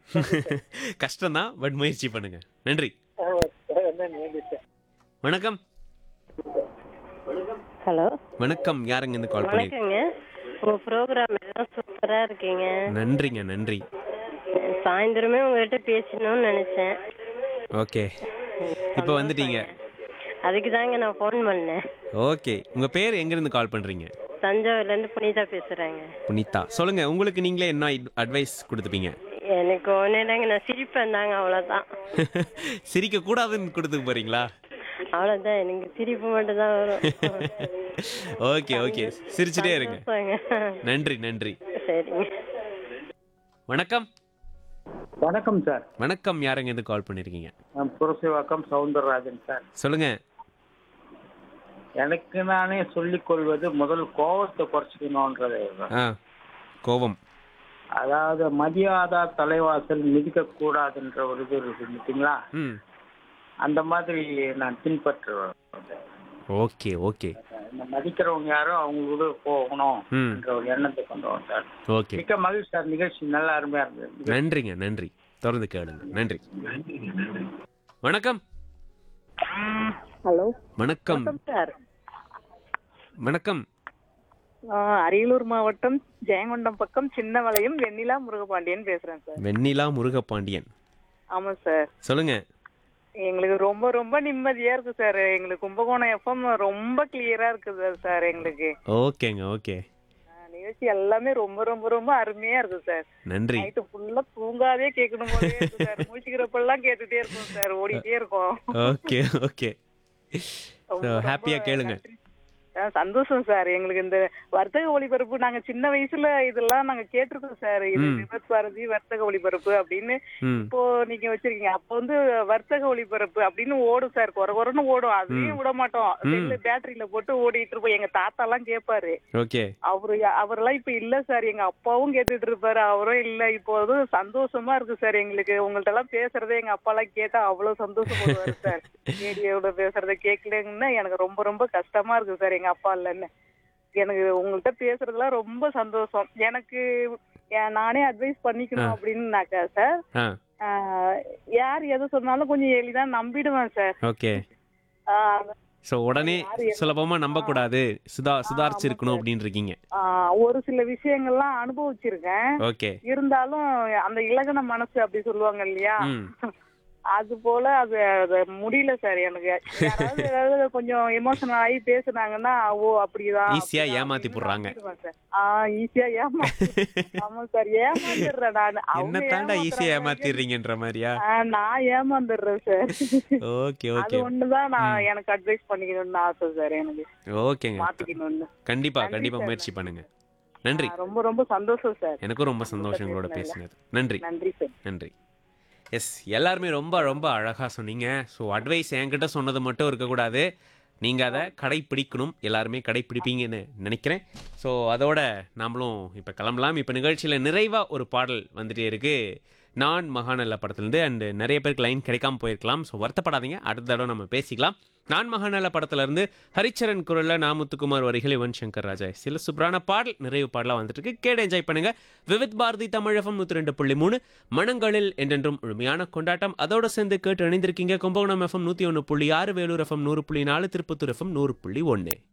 கஷ்டம்தான் பட் முயற்சி பண்ணுங்க நன்றி வணக்கம் ஹலோ வணக்கம் யாருங்க இருந்து கால் பண்ணி வணக்கங்க உங்க ப்ரோக்ராம் எல்லாம் சூப்பரா இருக்கீங்க நன்றிங்க நன்றி சாயந்தரமே உங்ககிட்ட பேசணும்னு நினைச்சேன் ஓகே இப்போ வந்துட்டீங்க அதுக்கு தாங்க நான் ஃபோன் பண்ணேன் ஓகே உங்க பேர் எங்க இருந்து கால் பண்றீங்க தஞ்சாவூர்ல இருந்து புனிதா பேசுறேங்க புனிதா சொல்லுங்க உங்களுக்கு நீங்களே என்ன அட்வைஸ் கொடுத்துப்பீங்க எனக்கு ஒன்னே தாங்க நான் சிரிப்பேன் தாங்க அவ்வளவுதான் சிரிக்க கூடாதுன்னு கொடுத்துக்க போறீங்களா அவ்வளவுதான் எனக்கு சிரிப்பு மட்டும் தான் வரும் ஓகே ஓகே சிரிச்சுட்டே இருங்க சந்தோஷங்க. நன்றி நன்றி சரிங்க வணக்கம் வணக்கம் சார் வணக்கம் யாருங்க இருந்து கால் பண்ணிருக்கீங்க நான் புரசிவாக்கம் சவுந்தரராஜன் சார் சொல்லுங்க எனக்கு நானே சொல்லிக் கொள்வது முதல் கோபத்தை குறைச்சிக்கணுன்றது ஆ கோபம் அதாவது மதியாதா தலைவாசல் மிதிக்க கூடாதுன்ற ஒரு இது இருக்கு பார்த்தீங்களா ம் அந்த மாதிரி நான் பின்பற்றுவேன் ஓகே ஓகே இந்த மதிக்கிறவங்க யாரும் அவங்களோட போகணும் ம் என்ற ஒரு எண்ணத்தை கொண்டு வரோம் சார் ஓகே மிக்க மகிழ்ச்சி சார் நிகழ்ச்சி நல்லா அருமையா இருந்தது நன்றிங்க நன்றி தொடர்ந்து கேளுங்க நன்றி வணக்கம் ஹலோ வணக்கம் சார் வணக்கம் அரியலூர் மாவட்டம் ஜெயங்கொண்டம் பக்கம் சின்னவளையம் வெண்ணிலா முருகபாண்டியன் பேசுறேன் சார் வெண்ணிலா முருகபாண்டியன் ஆமா சார் சொல்லுங்க எங்களுக்கு ரொம்ப ரொம்ப நிம்மதியா இருக்கு சார் எங்களுக்கு கும்பகோணம் எஃப்எம் ரொம்ப கிளியரா இருக்குது சார் எங்களுக்கு ஓகேங்க ஓகே ஆ, நிகழ்ச்சி எல்லாமே ரொம்ப ரொம்ப ரொம்ப அருமையா இருக்கு சார் நன்றி நைட்டு ஃபுல்லா தூங்காதே கேட்கணும் போதே இருக்கு சார் முடிச்சுக்கிறப்பெல்லாம் கேட்டுட்டே இருக்கோம் சார் ஓடிட்டே இருக்கோம் ஓகே ஓகே ஸோ ஹாப்பியாக கேளுங்க ஆ, சந்தோஷம் சார் எங்களுக்கு இந்த வர்த்தக ஒளிபரப்பு நாங்க சின்ன வயசுல இதெல்லாம் நாங்க கேட்டிருக்கோம் சார் இது ம். விபத் பாரதி வர்த்தக ஒளிபரப்பு அப்படின்னு ம் இப்போ நீங்க வச்சிருக்கீங்க அப்போ வந்து வர்த்தக ஒளிபரப்பு அப்படின்னு ஓடும் சார் குறை குறைன்னு ஓடும் அதையும் விட மாட்டோம் செல்லு பேட்டரியில போட்டு ஓடிட்டு இருப்போம் எங்க தாத்தா எல்லாம் கேட்பாரு ஓகே அவரு அவரெல்லாம் இப்ப இல்ல சார் எங்க அப்பாவும் கேட்டுட்டு இருப்பாரு அவரும் இல்ல இப்போ அது சந்தோஷமா இருக்கு சார் எங்களுக்கு உங்கள்ட்ட எல்லாம் பேசுறதே எங்க அப்பா எல்லாம் கேட்டா அவ்வளவு சந்தோஷப்படுவாரு சார் ரேடியோட பேசுறத கேட்கலங்கன்னா எனக்கு ரொம்ப ரொம்ப கஷ்டமா இருக்கு சார் எங்க அப்பா இல்லைன்னு எனக்கு உங்கள்ட்ட பேசுறதுலாம் ரொம்ப சந்தோஷம் எனக்கு ஏன் நானே அட்வைஸ் பண்ணிக்கணும் அப்படின்னாக்கா சார் ஆ ஆஹ், யார் எது சொன்னாலும் கொஞ்சம் எளிதா நம்பிடுவேன் சார் ஓகே ஆஹ், ஸோ உடனே சுலபமாக நம்பக்கூடாது சுதா சுதாரிச்சிருக்கணும் அப்படின்னு இருக்கீங்க ஆஹ், ஒரு சில விஷயங்கள்லாம் அனுபவிச்சிருக்கேன் ஓகே இருந்தாலும் அந்த இலகன மனசு அப்படி சொல்லுவாங்க இல்லையா ம் அது போல அது அது முடியல சார் எனக்கு யாராவது ஏதாவது கொஞ்சம் எமோஷனல் ஆகி பேசுனாங்கன்னா ஓ அப்படிதான் Easy-ஆ அப்படிதான் ஏமாத்தி அப்படின்னு போடுறாங்க. நம்பிடுவேன் சார். ஆ ஈஸியா ஏமாத்தி ஆமா சார் ஏமாந்துடுறேன் நான் அவங்க என்ன தாண்டா ஈஸியாக ஏமாத்துறாங்க. ஏமாத்திடுறீங்கன்ற மாதிரியா ஆ, நான் ஏமாந்துடுறேன் சார் ஓகே அது ஓகே ஒண்ணுதான் நான் எனக்கு அட்வைஸ் பண்ணிக்கணும்னு ஆசை சார் எனக்கு ஓகேங்க மாத்திக்கணும்னு கண்டிப்பா நன்றி கண்டிப்பா சார், முயற்சி பண்ணுங்க நன்றி ஆ, ரொம்ப ரொம்ப சந்தோஷம் சார் எனக்கும் ரொம்ப சந்தோஷம் உங்களோட பேசினது நன்றி நன்றி சார் நன்றி எஸ் எல்லாருமே ரொம்ப ரொம்ப அழகாக சொன்னீங்க ஸோ அட்வைஸ் என்கிட்ட சொன்னது மட்டும் இருக்கக்கூடாது நீங்கள் அதை கடைப்பிடிக்கணும் எல்லாருமே கடைப்பிடிப்பீங்கன்னு நினைக்கிறேன் ஸோ அதோட நாமளும் இப்போ கிளம்பலாம் இப்போ நிகழ்ச்சியில் நிறைவாக ஒரு பாடல் வந்துட்டே இருக்கு நான் மகாநல்ல படத்துலேருந்து அண்டு நிறைய பேருக்கு லைன் கிடைக்காம போயிருக்கலாம் ஸோ வருத்தப்படாதீங்க அடுத்த தடவை நம்ம பேசிக்கலாம் நான் மகாநல்ல படத்துலேருந்து ஹரிச்சரன் குரலில் நாமுத்துக்குமார் வரிகள் யுவன் சங்கர் ராஜா சில சூப்பரான பாடல் நிறைவு பாடலாக வந்துட்டு இருக்கு கேட்டு என்ஜாய் பண்ணுங்க விவித் பாரதி தமிழகம் நூற்றி ரெண்டு புள்ளி மூணு மனங்களில் என்றென்றும் முழுமையான கொண்டாட்டம் அதோட சேர்ந்து கேட்டு இணைந்திருக்கீங்க கும்பகோணம் எஃப்எம் நூற்றி ஒன்று புள்ளி ஆறு வேலூர் எஃப்எம் நூறு புள்ளி நாலு திருப்பத்தூர் எஃப்எம் நூறு புள்ளி ஒன்று